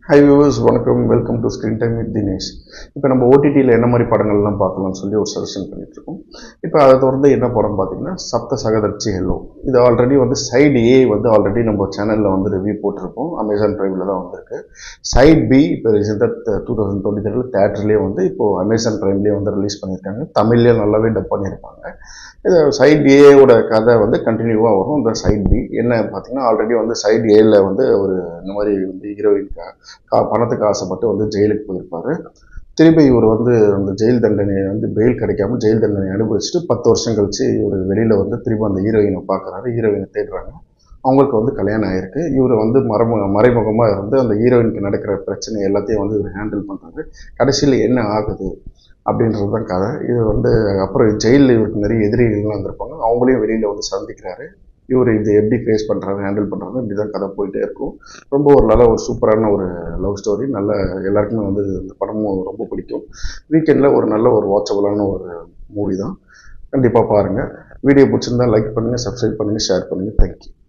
high viewers வணக்கம் welcome to screen time with Dinesh இப்போ நம்ம ஓடிடியில் என்ன மாதிரி படங்கள்லாம் பார்க்கலாம்னு சொல்லி ஒரு சஜஷன் பண்ணிட்டு இருக்கோம் இப்போ அதை தொடர்ந்து என்ன படம் பார்த்தீங்கன்னா சப்த சகதர்ச்சி ஹெல்லோ இது ஆல்ரெடி வந்து சைடு ஏ வந்து ஆல்ரெடி நம்ம சேனலில் வந்து ரிவ்யூ போட்டிருப்போம் அமேசான் ப்ரைமில் தான் வந்திருக்கு சைட் பி இப்போ ரீசெண்டாக டூ தௌசண்ட் டுவெண்ட்டி த்ரீல தேட்டர்லேயே வந்து இப்போது அமேசான் ப்ரைம்லேயே வந்து ரிலீஸ் பண்ணியிருக்காங்க தமிழ்லேயே நல்லாவே டப் பண்ணியிருப்பாங்க இது சைட் ஏவோட கதை வந்து கண்டினியூவாக வரும் இந்த சைட் பி என்ன பார்த்தீங்கன்னா ஆல்ரெடி வந்து சைட் ஏல வந்து ஒரு இந்த மாதிரி வந்து ஹீரோயின் கா பணத்துக்கு ஆசைப்பட்டு வந்து ஜெயிலுக்கு போயிருப்பாரு திரும்பி இவர் வந்து அந்த ஜெயில் தண்டனையை வந்து பெயில் கிடைக்காம ஜெயில் தண்டனை அனுபவிச்சுட்டு பத்து வருஷம் கழிச்சு இவர் வெளியில் வந்து திரும்ப அந்த ஹீரோயினை பார்க்குறாரு ஹீரோயினை தேடுறாங்க அவங்களுக்கு வந்து கல்யாணம் ஆயிருக்கு இவர் வந்து மறைமுக மறைமுகமாக இருந்து அந்த ஹீரோயினுக்கு நடக்கிற பிரச்சனை எல்லாத்தையும் வந்து இவர் ஹேண்டில் பண்ணுறாரு கடைசியில் என்ன ஆகுது அப்படின்றது தான் கதை இது வந்து அப்புறம் ஜெயிலில் இவருக்கு நிறைய எதிரிகள்லாம் வந்திருப்பாங்க அவங்களையும் வெளியில் வந்து சந்திக்கிறாரு இவர் இது எப்படி ஃபேஸ் பண்ணுறாரு ஹேண்டில் பண்ணுறாரு இப்படி தான் கதை போயிட்டே இருக்கும் ரொம்ப ஒரு நல்ல ஒரு சூப்பரான ஒரு லவ் ஸ்டோரி நல்ல எல்லாருக்குமே வந்து இந்த படமும் ரொம்ப பிடிக்கும் வீக்கெண்டில் ஒரு நல்ல ஒரு வாட்சபுளான ஒரு மூவி தான் கண்டிப்பாக பாருங்கள் வீடியோ பிடிச்சிருந்தா லைக் பண்ணுங்கள் சப்ஸ்கிரைப் பண்ணுங்கள் ஷேர் பண்ணுங்கள் தேங்க்யூ